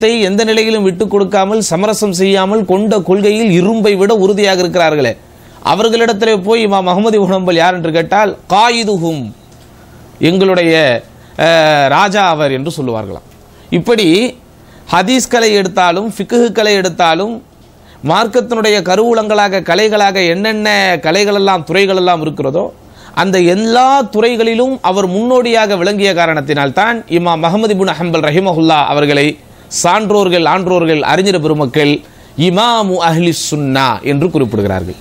த்தை எந்த நிலையிலும் விட்டுக் கொடுக்காமல் சமரசம் செய்யாமல் கொண்ட கொள்கையில் இரும்பை விட உறுதியாக இருக்கிறார்களே அவர்களிடத்திலே போய் இமாம் அகமது உணம்பல் யார் என்று கேட்டால் காயிதுஹும் எங்களுடைய அஹ், ராஜா அவர் என்று சொல்லுவார்களாம் இப்படி ஹதீஸ்களை எடுத்தாலும் ஃபிக்குகளை எடுத்தாலும் மார்க்கத்தினுடைய கருவூலங்களாக கலைகளாக என்னென்ன கலைகளெல்லாம் துறைகளெல்லாம் இருக்கிறதோ அந்த எல்லா துறைகளிலும் அவர் முன்னோடியாக விளங்கிய காரணத்தினால்தான் இமாம் மஹமது இபுன் ஹம்பல் ரஹிமஹுல்லா அவர்களை சான்றோர்கள் ஆன்றோர்கள் அறிஞர் பெருமக்கள் இமாமு அஹ்லி சுன்னா என்று குறிப்பிடுகிறார்கள்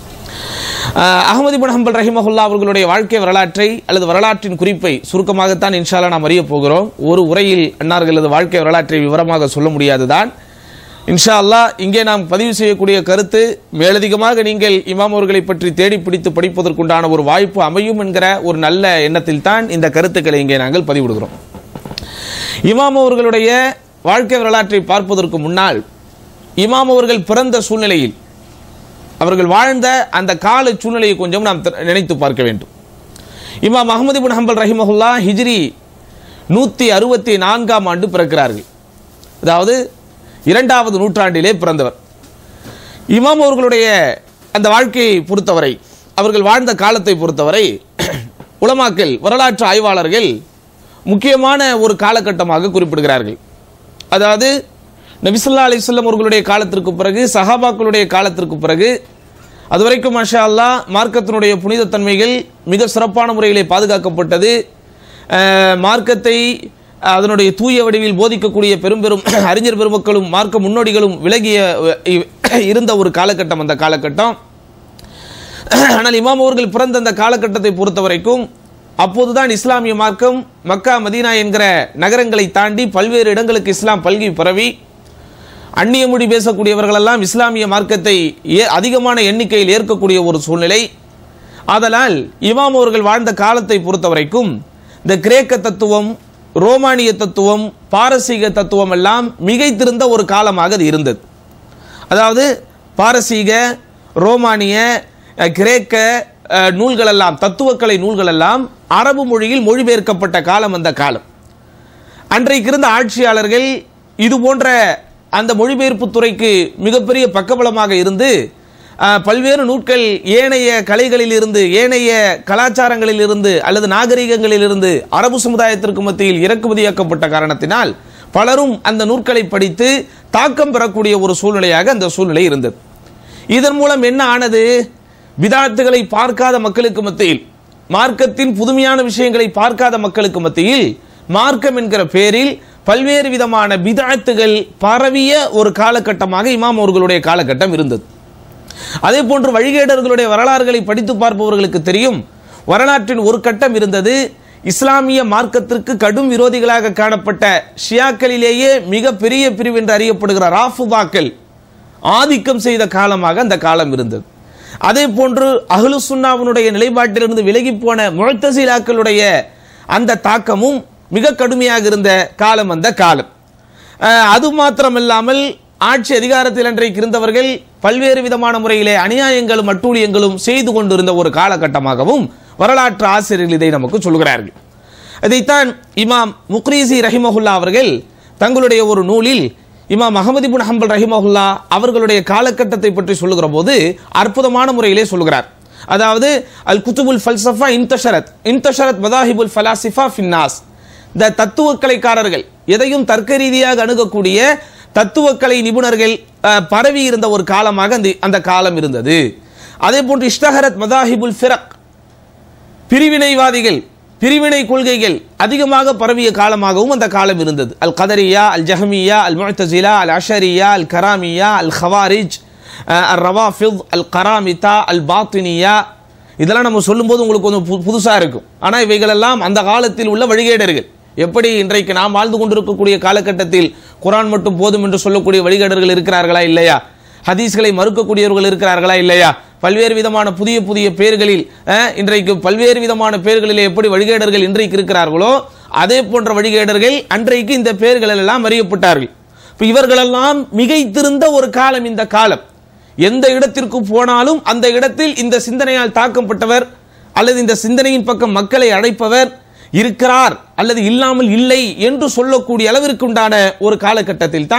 அஹ், அகமது இப்னு ஹம்பல் ரஹிமஹுல்லா அவர்களுடைய வாழ்க்கை வரலாற்றை அல்லது வரலாற்றின் குறிப்பை சுருக்கமாகத்தான் இன்ஷால்லா நாம் அறிய போகிறோம் ஒரு உரையில் அன்னார்களது வாழ்க்கை வரலாற்றை விவரமாக சொல்ல முடியாதுதான் இன்ஷா அல்லாஹ் இங்கே நாம் பதிவு செய்யக்கூடிய கருத்து மேலதிகமாக நீங்கள் இமாம் அவர்களை பற்றி தேடி பிடித்து படிப்பதற்குண்டான ஒரு வாய்ப்பு அமையும் என்கிற ஒரு நல்ல எண்ணத்தில் தான் இந்த கருத்துக்களை இங்கே நாங்கள் பதிவிடுகிறோம் இமாம் அவர்களுடைய வாழ்க்கை வரலாற்றை பார்ப்பதற்கு முன்னால் இமாம் அவர்கள் பிறந்த சூழ்நிலையில் அவர்கள் வாழ்ந்த அந்த கால சூழ்நிலையை கொஞ்சம் நாம் த- நினைத்து பார்க்க வேண்டும் இமாம் அஹமது பின் ஹம்பல் ரஹிமஹுல்லா ஹிஜ்ரி நூற்றி அறுபத்தி நான்காம் ஆண்டு பிறக்கிறார்கள் அதாவது இரண்டாவது நூற்றாண்டிலே பிறந்தவர் இமாம் அவர்களுடைய அந்த வாழ்க்கையை பொறுத்தவரை அவர்கள் வாழ்ந்த காலத்தை பொறுத்தவரை உலமாக்கல் வரலாற்று ஆய்வாளர்கள் முக்கியமான ஒரு காலகட்டமாக குறிப்பிடுகிறார்கள் அதாவது நபிசுல்லா அலிஸ்லாம் அவர்களுடைய காலத்திற்கு பிறகு சஹாபாக்களுடைய காலத்திற்கு பிறகு அதுவரைக்கும் மஷா அல்லாஹ் மார்க்கத்தினுடைய புனிதத்தன்மைகள் மிக சிறப்பான முறையிலே பாதுகாக்கப்பட்டது அஹ், மார்க்கத்தை அதனுடைய தூய வடிவில் போதிக்கக்கூடிய பெரும் பெரும் அறிஞர் பெருமக்களும் மார்க்க முன்னோடிகளும் விலகிய அஹ், இருந்த ஒரு காலகட்டம் அந்த காலகட்டம் ஆனால் இமாம் அவர்கள் பிறந்த அந்த காலகட்டத்தை பொறுத்த வரைக்கும் அப்போதுதான் இஸ்லாமிய மார்க்கம் மக்கா மதீனா என்கிற நகரங்களை தாண்டி பல்வேறு இடங்களுக்கு இஸ்லாம் பல்கி பரவி அந்நிய மொழி பேசக்கூடியவர்களெல்லாம் இஸ்லாமிய மார்க்கத்தை ஏ- அதிகமான எண்ணிக்கையில் ஏற்கக்கூடிய ஒரு சூழ்நிலை ஆதலால் இமாம் அவர்கள் வாழ்ந்த காலத்தை பொறுத்த வரைக்கும் இந்த கிரேக்க தத்துவம் ரோமானிய தத்துவம் பாரசீக தத்துவம் எல்லாம் மிகைத்திருந்த ஒரு காலமாக அது இருந்தது அதாவது பாரசீக ரோமானிய அஹ், கிரேக்க அஹ், நூல்களெல்லாம் தத்துவக்கலை நூல்களெல்லாம் அரபு மொழியில் மொழிபெயர்க்கப்பட்ட காலம் அந்த காலம் அன்றைக்கு இருந்த ஆட்சியாளர்கள் இது போன்ற அந்த மொழிபெயர்ப்பு துறைக்கு மிகப்பெரிய பக்கபலமாக இருந்து அஹ், பல்வேறு நூட்கள் ஏனைய கலைகளில் இருந்து ஏனைய கலாச்சாரங்களில் இருந்து அல்லது நாகரிகங்களில் இருந்து அரபு சமுதாயத்திற்கு மத்தியில் இறக்குமதியாக்கப்பட்ட காரணத்தினால் பலரும் அந்த நூற்களை படித்து தாக்கம் பெறக்கூடிய ஒரு சூழ்நிலையாக அந்த சூழ்நிலை இருந்தது இதன் மூலம் என்ன ஆனது பிதாத்துகளை பார்க்காத மக்களுக்கு மத்தியில் மார்க்கத்தின் புதுமையான விஷயங்களை பார்க்காத மக்களுக்கு மத்தியில் மார்க்கம் என்கிற பேரில் பல்வேறு விதமான பிதாத்துகள் பரவிய ஒரு காலகட்டமாக இமாம் அவர்களுடைய காலகட்டம் இருந்தது அதே போன்று வழிகேடர்களுடைய வரலாறுகளை படித்து பார்ப்பவர்களுக்கு தெரியும் வரலாற்றின் ஒரு கட்டம் இருந்தது இஸ்லாமிய மார்க்கத்திற்கு கடும் விரோதிகளாக காணப்பட்ட ஷியாக்களிலேயே மிக பெரிய பிரிவு என்று அறியப்படுகிற ராஃபுபாக்கள் ஆதிக்கம் செய்த காலமாக அந்த காலம் இருந்தது அதே போன்று அஹ்லு சுன்னாவினுடைய நிலைப்பாட்டிலிருந்து விலகி போன முழத்தசீலாக்களுடைய அந்த தாக்கமும் மிக கடுமையாக இருந்த காலம் அந்த காலம் அஹ், அது மாத்திரமில்லாமல் ஆட்சி அதிகாரத்தில் அன்றைக்கு இருந்தவர்கள் பல்வேறு விதமான முறையிலே அநியாயங்களும் அட்டூழியங்களும் செய்து கொண்டிருந்த ஒரு காலகட்டமாகவும் வரலாற்று ஆசிரியர்கள் இதை நமக்கு சொல்கிறார்கள் இதைத்தான் இமாம் முக்ரீசி ரஹிமஹுல்லா அவர்கள் தங்களுடைய ஒரு நூலில் இமாம் அகமது இப்னு ஹம்பல் ரஹிமஹுல்லா அவர்களுடைய காலகட்டத்தை பற்றி சொல்லுகிற போது அற்புதமான முறையிலே சொல்கிறார் அதாவது அல் குத்துபுல் ஃபல்சஃபா இன்தஷரத் இன்தஷரத் மதாஹிபுல் ஃபலாசிஃபா ஃபின்னாஸ் இந்த தத்துவக்கலைக்காரர்கள் எதையும் தர்க்க ரீதியாக அணுகக்கூடிய தத்துவக்கலை நிபுணர்கள் அஹ், பரவி இருந்த ஒரு காலமாக அந்த அந்த காலம் இருந்தது அதே போன்று இஷ்டஹரத் மதாஹிபுல் ஃபிரக் பிரிவினைவாதிகள் பிரிவினை கொள்கைகள் அதிகமாக பரவிய காலமாகவும் அந்த காலம் இருந்தது அல் கதரியா அல் ஜஹமியா அல் முஅத்தசிலா அல் அஷரியா அல் கராமியா அல் ஹவாரிஜ் அல் ரவாஃபித் அல் கராமிதா அல் பாத்தினியா இதெல்லாம் நம்ம சொல்லும்போது உங்களுக்கு கொஞ்சம் பு- புதுசா இருக்கும் ஆனால் இவைகளெல்லாம் அந்த காலத்தில் உள்ள வழிகேடர்கள் எப்படி இன்றைக்கு நாம் வாழ்ந்து கொண்டிருக்கக்கூடிய காலகட்டத்தில் குரான் மட்டும் போதும் என்று சொல்லக்கூடிய வழிகேடர்கள் இருக்கிறார்களா இல்லையா ஹதீஸ்களை மறுக்கக்கூடியவர்கள் இருக்கிறார்களா இல்லையா பல்வேறு விதமான புதிய புதிய பேர்களில் அஹ், இன்றைக்கு பல்வேறு விதமான பேர்களிலே எப்படி வழிகேடர்கள் இன்றைக்கு இருக்கிறார்களோ அதே போன்ற வழிகேடர்கள் அன்றைக்கு இந்த பேர்கள் எல்லாம் அறியப்பட்டார்கள் இப்ப இவர்களெல்லாம் மிகைத்திருந்த ஒரு காலம் இந்த காலம் எந்த இடத்திற்கு போனாலும் அந்த இடத்தில் இந்த சிந்தனையால் தாக்கப்பட்டவர் அல்லது இந்த சிந்தனையின் பக்கம் மக்களை அழைப்பவர் இருக்கிறார் அல்லது இல்லாமல் இல்லை என்று சொல்லக்கூடிய அளவிற்கு உண்டான ஒரு காலகட்டத்தில் தான்